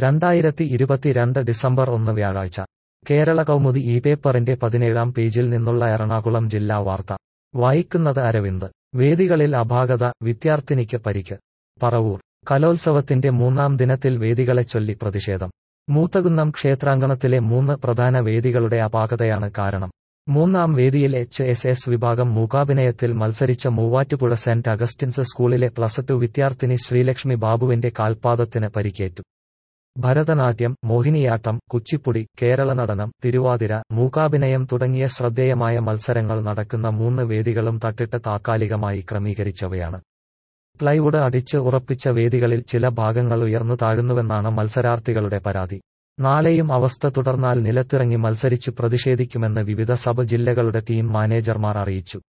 രണ്ടായിരത്തി ഇരുപത്തിരണ്ട് ഡിസംബർ ഒന്ന് വ്യാഴാഴ്ച കേരള കൗമുദി ഈ പേപ്പറിന്റെ പതിനേഴാം പേജിൽ നിന്നുള്ള എറണാകുളം ജില്ലാ വാർത്ത വായിക്കുന്നത് അരവിന്ദ് വേദികളിൽ അപാകത വിദ്യാർത്ഥിനിക്ക് പരിക്ക് പറവൂർ കലോത്സവത്തിന്റെ മൂന്നാം ദിനത്തിൽ വേദികളെ ചൊല്ലി പ്രതിഷേധം മൂത്തകുന്നം ക്ഷേത്രാങ്കണത്തിലെ മൂന്ന് പ്രധാന വേദികളുടെ അപാകതയാണ് കാരണം മൂന്നാം വേദിയിൽ എച്ച് എസ് എസ് വിഭാഗം മൂകാഭിനയത്തിൽ മത്സരിച്ച മൂവാറ്റുപുഴ സെന്റ് അഗസ്റ്റിൻസ് സ്കൂളിലെ പ്ലസ് ടു വിദ്യാർത്ഥിനി ശ്രീലക്ഷ്മി ബാബുവിന്റെ കാൽപാദത്തിന് പരിക്കേറ്റു ഭരതനാട്യം മോഹിനിയാട്ടം കുച്ചിപ്പുടി കേരള നടനം തിരുവാതിര മൂകാഭിനയം തുടങ്ങിയ ശ്രദ്ധേയമായ മത്സരങ്ങൾ നടക്കുന്ന മൂന്ന് വേദികളും തട്ടിട്ട് താൽക്കാലികമായി ക്രമീകരിച്ചവയാണ് പ്ലൈവുഡ് അടിച്ച് ഉറപ്പിച്ച വേദികളിൽ ചില ഭാഗങ്ങൾ ഉയർന്നു താഴുന്നുവെന്നാണ് മത്സരാർത്ഥികളുടെ പരാതി നാളെയും അവസ്ഥ തുടർന്നാൽ നിലത്തിറങ്ങി മത്സരിച്ചു പ്രതിഷേധിക്കുമെന്ന് വിവിധ സബ് ജില്ലകളുടെ ടീം മാനേജർമാർ അറിയിച്ചു